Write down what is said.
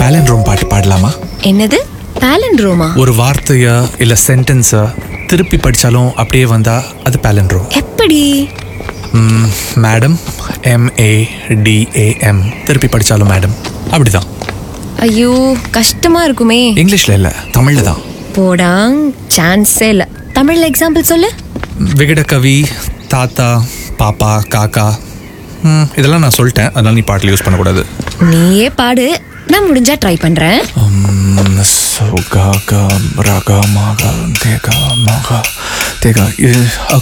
Palindrome பாட்டு பாடலாமா என்னது பேலண்ட்ரோமா ஒரு வார்த்தைய இல்ல சென்டென்ஸ திருப்பி படிச்சாலும் அப்படியே வந்தா அது பேலண்ட்ரோம் எப்படி மேடம் எம்ஏ டிஏஎம் திருப்பி படிச்சாலும் மேடம் அப்படிதான் ஐயோ கஷ்டமா இருக்குமே இங்கிலீஷ்ல இல்ல தமிழ்ல தான் போடாங் சான்ஸே இல்ல தமிழ்ல எக்ஸாம்பிள் சொல்லு விகடகவி தாத்தா பாப்பா காக்கா ம், இதெல்லாம் நான் சொல்லிட்டேன் அதனால நீ பாட்டில் யூஸ் பண்ணக்கூடாது நீயே பாடு நான் முடிஞ்சா ட்ரை பண்றேன் ம், சோ, கா, கா, ரா, கா, மா, கா, தே, கா, மா, கா, தே, கா. இது